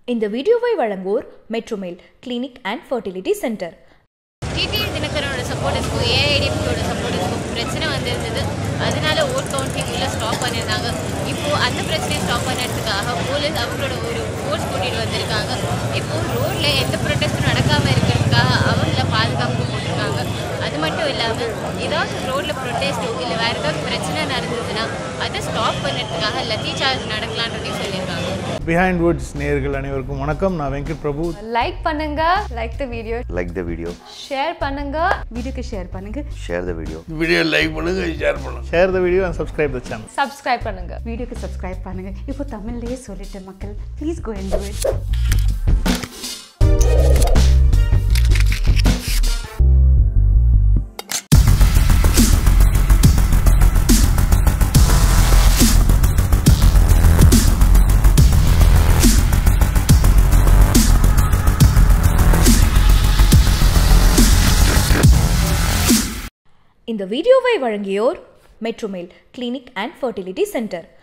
இந்த வீடியோவை வழங்குவோர் Metromail clinic and fertility centre TTV தினகரனோட சப்போர்ட்டர்ஸ்க்கும் ஏஐடிபியோட சப்போர்ட்டர்ஸ்க்கும் பிரச்சனை வந்திருந்தது அதனால ஓட் கவுண்டிங் எல்லாம் ஸ்டாப் பண்ணியிருந்தாங்க இப்போ அந்த பிரச்சனையை ஸ்டாப் பண்ணுறதுக்காக போலீஸ் அவங்களோட ஒரு ஃபோர்ஸ் கூட்டிகிட்டு வந்திருக்காங்க இப்போ ரோட்ல எந்த ப்ரொட்டஸ்ட்டும் நடக்காமல் இருக்கிறதுக்காக அவங்கள பாதுகாப்பு போட்டிருக்காங்க அது மட்டும் இல்லாமல் ஏதாவது ரோட்ல ப்ரொட்டஸ்ட்டோ இல்லை வேற ஏதாவது பிரச்சனை நடந்ததுன்னா அதை ஸ்டாப் பண்ணுறதுக்காக லத்தி சார்ஜ் நடக்கலான்றதையும் சொல்லியிருக்காங்க பிஹைண்ட் வுட்ஸ் நேயர்கள் அனைவருக்கும் வணக்கம் நான் வெங்கட் பிரபு லைக் பண்ணுங்க like the video like the video share பண்ணுங்க வீடியோக்கு ஷேர் பண்ணுங்க share the video video like பண்ணுங்க ஷேர் பண்ணுங்க share the video and subscribe the channel subscribe பண்ணுங்க வீடியோக்கு சப்ஸ்கிரைப் பண்ணுங்க இப்போ தமிழ்லயே சொல்லிட்டு மக்கள் please go and do it இந்த வீடியோவை வழங்கியோர் Metromail clinic and fertility centre